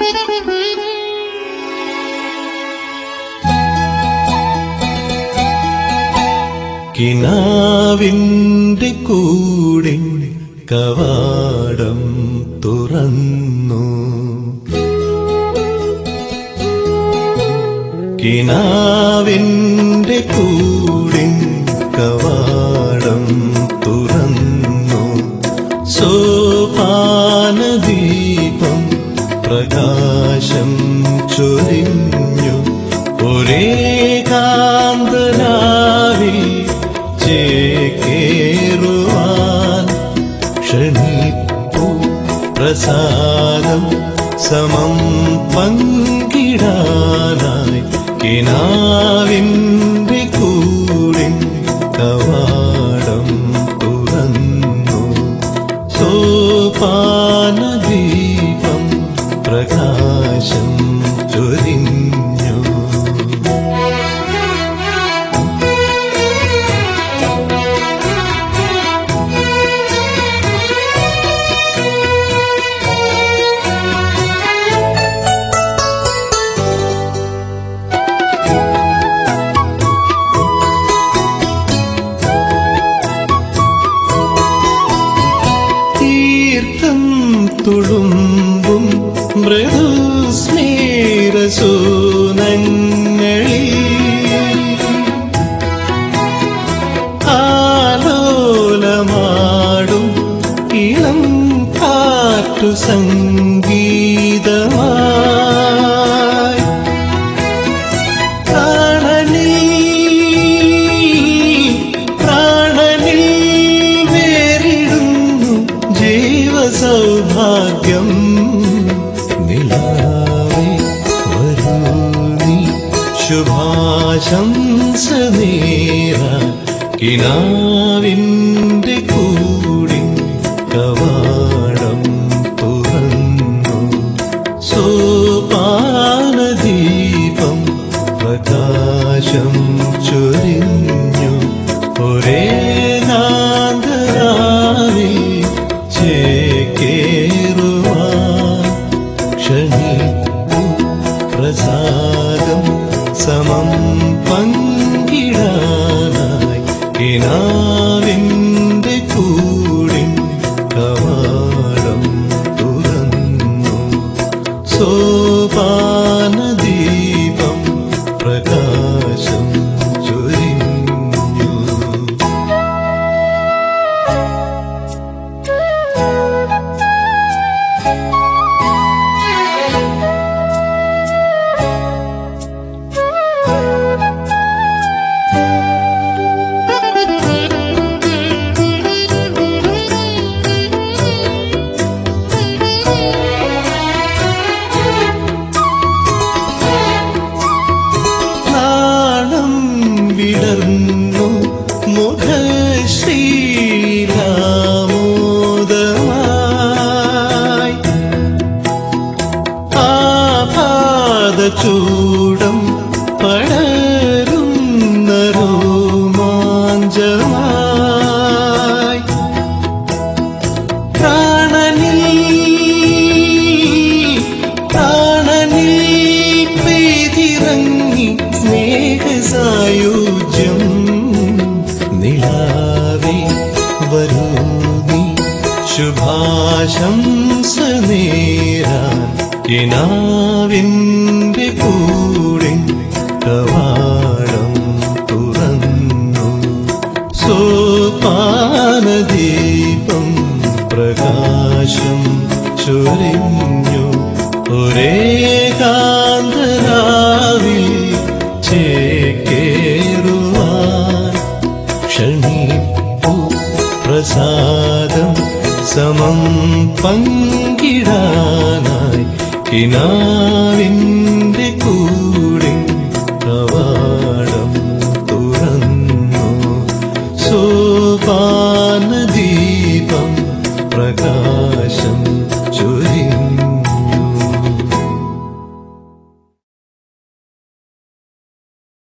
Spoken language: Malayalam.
കിനാവിൻ്റെ കൂടെ കവാടം തുറന്നു കിനാവിൻ്റെ കൂടെ കവാടം തുറന്നു സോപാനദീപം പ്രകാശം ചൊരിഞ്ഞു ഒരേ കാന്തനാവിൽ ചേക്കേറുവാൻ ക്ഷണിപ്പു പ്രസാദം സമം പങ്കിടാനായി കിനാവിൻ്റെ കൂടെ കവാടം തുറന്നു സോപാനദീപം പ്രകാശം ചൊരിഞ്ഞു തീർത്ഥം തുളുമ്പും മൃദുസ്മേരസൂനങ്ങളിൽ ആലോലമാടും ഇളം കാറ്റു സംഗീതമായി പ്രാണനിൽ പ്രാണനിൽ വേറിടുന്നു ജീവസൗഭാഗ്യം നിലാവേ വരൂ നീ ശുഭാശംസ നേര കിനാവിൻ്റെ കൂടി കവാടം തുറന്നു സോപാനദീപം പ്രകാശം ചൊരിഞ്ഞു ഒരേ നാന്തരാവിൽ ചേക്കേറുവാൻ ക്ഷണിപ്പു പ്രസാദം സമം പങ്കിടാനായി കിനാവിൻ്റെ കൂടി കവാടം തുറന്നു സോപാനദീപം പ്രകാശം ചൊരിഞ്ഞു നാണം വിടർന്നു മുഖശ്രീലാമോദമായി ആപാദചൂടം പടരുന്ന രോമാഞ്ചമായി പ്രാണനിൽ പ്രാണനിൽ പെയ്തിറങ്ങി സ്നേഹസായുജ്യം നിലാവേ വരൂ നീ ശുഭാശംസ നേരാൻ കിനാവിൻ്റെ കൂടെ കവാടം തുറന്നു സോപാനദീപം പ്രകാശം ചൊരിഞ്ഞു ഒരേ കാന്തരാവിൽ ചേക്കേറുവാൻ ക്ഷണിപ്പു പ്രസാദം സമം പങ്കിടാനായി കിനാവിൻ്റെ കൂ